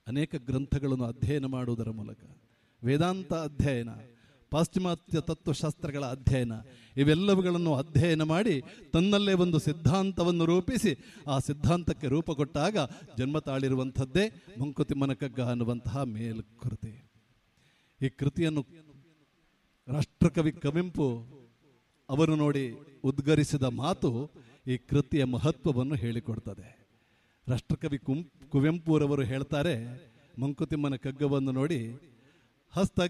ಅನೇಕ ಗ್ರಂಥಗಳನ್ನು ಅಧ್ಯಯನ ಮಾಡುವುದರ ಮೂಲಕ ವೇದಾಂತ ಅಧ್ಯಯನ ಪಾಶ್ಚಿಮಾತ್ಯ ತತ್ವಶಾಸ್ತ್ರಗಳ ಅಧ್ಯಯನ ಇವೆಲ್ಲವುಗಳನ್ನು ಅಧ್ಯಯನ ಮಾಡಿ ತನ್ನಲ್ಲೇ ಒಂದು ಸಿದ್ಧಾಂತವನ್ನು ರೂಪಿಸಿ ಆ ಸಿದ್ಧಾಂತಕ್ಕೆ ರೂಪ ಕೊಟ್ಟಾಗ ಜನ್ಮ ತಾಳಿರುವಂಥದ್ದೇ ಮಂಕುತಿಮ್ಮನ ಕಗ್ಗ ಅನ್ನುವಂತಹ ಮೇಲ್ಕೃತಿ ಈ ಕೃತಿಯನ್ನು ರಾಷ್ಟ್ರಕವಿ ಕವಿಂಪು ಅವರು ನೋಡಿ ಉದ್ಗರಿಸಿದ ಮಾತು ಈ ಕೃತಿಯ ಮಹತ್ವವನ್ನು ಹೇಳಿಕೊಡ್ತದೆ ರಾಷ್ಟ್ರಕವಿ ಕುಂ ಕುವೆಂಪುರವರು ಹೇಳ್ತಾರೆ ಮಂಕುತಿಮ್ಮನ ಕಗ್ಗವನ್ನು ನೋಡಿ ಹಸ್ತ